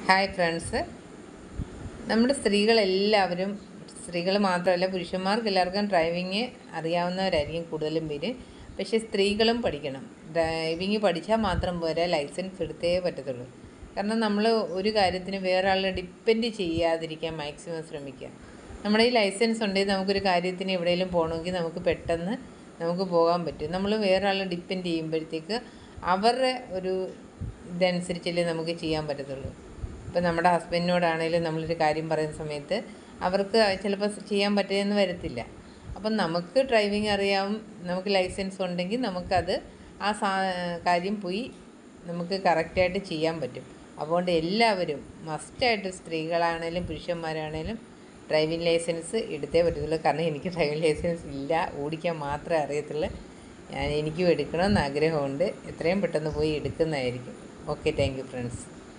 hi friends നമ്മുടെ സ്ത്രീകളെല്ലാവരും സ്ത്രീകൾ മാത്രമല്ല പുരുഷന്മാർക്ക് എല്ലാവർക്കും ഡ്രൈവിങ് അറിയാവുന്നവരായിരിക്കും കൂടുതലും പേര് പക്ഷേ സ്ത്രീകളും പഠിക്കണം ഡ്രൈവിങ് പഠിച്ചാൽ മാത്രം പോരാ ലൈസൻസ് എടുത്തേ പറ്റത്തുള്ളൂ കാരണം നമ്മൾ ഒരു കാര്യത്തിന് വേറെ ആളെ ഡിപ്പെൻഡ് ചെയ്യാതിരിക്കാൻ മാക്സിമം ശ്രമിക്കുക നമ്മുടെ ഈ ലൈസൻസ് ഉണ്ടെങ്കിൽ നമുക്കൊരു കാര്യത്തിന് എവിടെയെങ്കിലും പോകണമെങ്കിൽ നമുക്ക് പെട്ടെന്ന് നമുക്ക് പോകാൻ പറ്റും നമ്മൾ വേറെ ആളെ ഡിപ്പെൻഡ് ചെയ്യുമ്പോഴത്തേക്ക് അവരുടെ ഒരു ഇതനുസരിച്ചല്ലേ നമുക്ക് ചെയ്യാൻ പറ്റത്തുള്ളൂ ഇപ്പം നമ്മുടെ ഹസ്ബൻഡിനോടാണേലും നമ്മളൊരു കാര്യം പറയുന്ന സമയത്ത് അവർക്ക് ചിലപ്പോൾ ചെയ്യാൻ പറ്റുമെന്ന് വരത്തില്ല അപ്പം നമുക്ക് ഡ്രൈവിംഗ് അറിയാം നമുക്ക് ലൈസൻസ് ഉണ്ടെങ്കിൽ നമുക്കത് ആ സാ കാര്യം പോയി നമുക്ക് കറക്റ്റായിട്ട് ചെയ്യാൻ പറ്റും അതുകൊണ്ട് എല്ലാവരും മസ്റ്റായിട്ട് സ്ത്രീകളാണേലും പുരുഷന്മാരാണേലും ഡ്രൈവിംഗ് ലൈസൻസ് എടുത്തേ പറ്റത്തുള്ളൂ കാരണം എനിക്ക് ഡ്രൈവിംഗ് ലൈസൻസ് ഇല്ല ഓടിക്കാൻ മാത്രമേ അറിയത്തുള്ളൂ ഞാൻ എനിക്കും എടുക്കണമെന്ന് ആഗ്രഹമുണ്ട് എത്രയും പെട്ടെന്ന് പോയി എടുക്കുന്നതായിരിക്കും ഓക്കെ താങ്ക് യു ഫ്രണ്ട്സ്